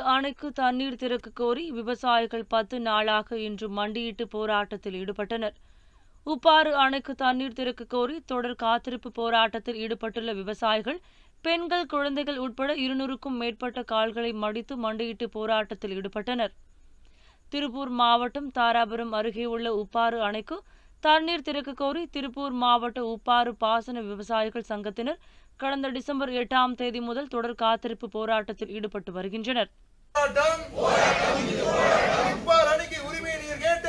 அணைக்கு தண்ணீர் திறக்க கோரி விவசாயிகள் பத்து நாளாக இன்று மண்டியிட்டு போராட்டத்தில் ஈடுபட்டனர் உப்பாறு அணைக்கு தண்ணீர் திறக்க கோரி தொடர் காத்திருப்பு போராட்டத்தில் ஈடுபட்டுள்ள விவசாயிகள் பெண்கள் குழந்தைகள் உட்பட இருநூறுக்கும் மேற்பட்ட கால்களை மடித்து மண்டியிட்டு போராட்டத்தில் ஈடுபட்டனர் திருப்பூர் மாவட்டம் தாராபுரம் அருகே உள்ள உப்பாறு அணைக்கு தண்ணீர் திறக்க கோரி திருப்பூர் மாவட்ட உப்பாறு பாசன விவசாயிகள் சங்கத்தினர் கடந்த டிசம்பர் எட்டாம் தேதி முதல் தொடர் காத்திருப்பு போராட்டத்தில் ஈடுபட்டு வருகின்றனர் போராட்டம் உப்பார் அணைக்கு உரிமை நீர் கேட்டு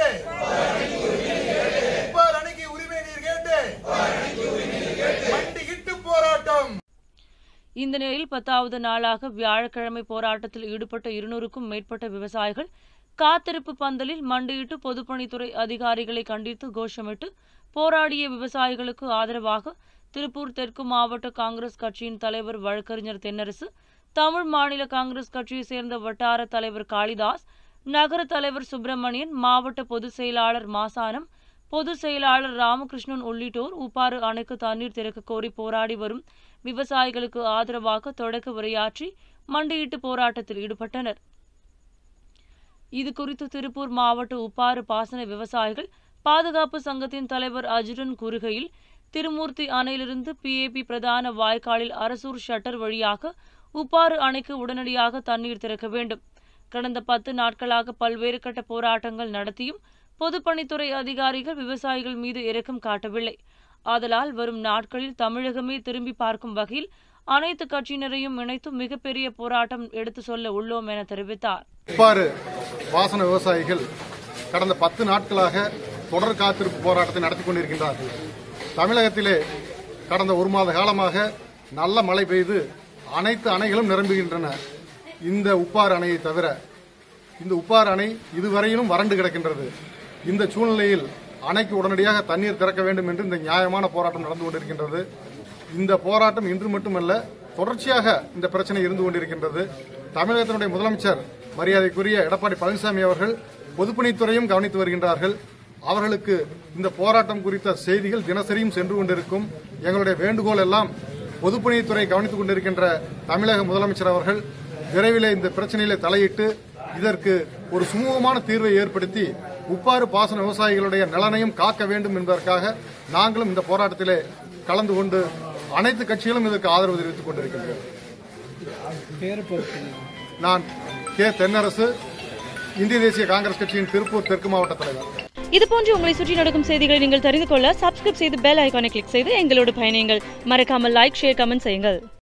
உப்பார் அணைக்கு உரிமை நீர் கேட்டு மண்டியிட்டு போராட்டம் இந்த நிலையில் பத்தாவது நாளாக வியாழக்கிழமை போராட்டத்தில் ஈடுபட்ட இருநூறுக்கும் மேற்பட்ட விவசாயிகள் காத்திருப்பு பந்தலில் மண்டியிட்டு பொதுப்பணித்துறை அதிகாரிகளை கண்டித்து கோஷமிட்டு போராடிய விவசாயிகளுக்கு ஆதரவாக திருப்பூர் தெற்கு மாவட்ட காங்கிரஸ் கட்சியின் தலைவர் வழக்கறிஞர் தென்னரசு தமிழ் மாநில காங்கிரஸ் கட்சியைச் சேர்ந்த வட்டார தலைவர் காளிதாஸ் நகர தலைவர் சுப்பிரமணியன் மாவட்ட பொதுச் செயலாளர் மாசானம் பொதுச் செயலாளர் ராமகிருஷ்ணன் உள்ளிட்டோர் உப்பாறு அணைக்கு தண்ணீர் திறக்க கோரி போராடி வரும் விவசாயிகளுக்கு ஆதரவாக தொடக்க உரையாற்றி மண்டியிட்டு போராட்டத்தில் ஈடுபட்டனர் இது குறித்து திருப்பூர் மாவட்ட உப்பாறு பாசன விவசாயிகள் பாதுகாப்பு சங்கத்தின் தலைவர் அஜுரன் கூறுகையில் திருமூர்த்தி அணையிலிருந்து பிஏபி பிரதான வாய்க்காலில் அரசூர் ஷட்டர் வழியாக உப்பாறு அணைக்கு உடனடியாக தண்ணீர் திறக்க வேண்டும் கடந்த பத்து நாட்களாக பல்வேறு கட்ட போராட்டங்கள் நடத்தியும் பொதுப்பணித்துறை அதிகாரிகள் விவசாயிகள் மீது இரக்கம் காட்டவில்லை ஆதலால் வரும் நாட்களில் தமிழகமே திரும்பி பார்க்கும் வகையில் அனைத்து கட்சியினரையும் இணைத்து மிகப்பெரிய போராட்டம் எடுத்து சொல்ல உள்ளோம் என தெரிவித்தார் இவ்வாறு வாசன விவசாயிகள் கடந்த பத்து நாட்களாக தொடர் காத்திருப்பு போராட்டத்தை நடத்தி கொண்டிருக்கின்றார்கள் தமிழகத்திலே கடந்த ஒரு மாத காலமாக நல்ல மழை பெய்து அனைத்து அணைகளும் நிரம்புகின்றன இந்த உப்பாறு அணையை தவிர இந்த உப்பாறு அணை இதுவரையிலும் வறண்டு கிடக்கின்றது இந்த சூழ்நிலையில் அணைக்கு உடனடியாக தண்ணீர் திறக்க வேண்டும் என்று இந்த நியாயமான போராட்டம் நடந்து கொண்டிருக்கின்றது இந்த போராட்டம் இன்று மட்டுமல்ல தொடர்ச்சியாக இந்த பிரச்சனை இருந்து கொண்டிருக்கின்றது தமிழகத்தினுடைய முதலமைச்சர் மரியாதைக்குரிய எடப்பாடி பழனிசாமி அவர்கள் பொதுப்பணித்துறையும் கவனித்து வருகின்றார்கள் அவர்களுக்கு இந்த போராட்டம் குறித்த செய்திகள் தினசரியும் சென்று கொண்டிருக்கும் எங்களுடைய வேண்டுகோள் எல்லாம் பொதுப்பணித்துறை கவனித்துக் கொண்டிருக்கின்ற தமிழக முதலமைச்சர் அவர்கள் விரைவிலே இந்த பிரச்சனையிலே தலையிட்டு இதற்கு ஒரு சுமூகமான தீர்வை ஏற்படுத்தி உப்பாறு பாசன விவசாயிகளுடைய நலனையும் காக்க வேண்டும் என்பதற்காக நாங்களும் இந்த போராட்டத்திலே கலந்து கொண்டு அனைத்து கட்சிகளும் இதற்கு ஆதரவு தெரிவித்துக் கொண்டிருக்கின்றோம் நான் கே தென்னரசு இந்திய தேசிய காங்கிரஸ் கட்சியின் திருப்பூர் தெற்கு மாவட்ட தலைவர் இதுபோன்று உங்களை சுற்றி நடக்கும் செய்திகளை நீங்கள் தெரிந்து கொள்ள சப்ஸ்கிரைப் செய்து பெல் ஐகானை கிளிக் செய்து எங்களோடு பயணியுங்கள் மறக்காமல் லைக் ஷேர் கமெண்ட் செய்யுங்கள்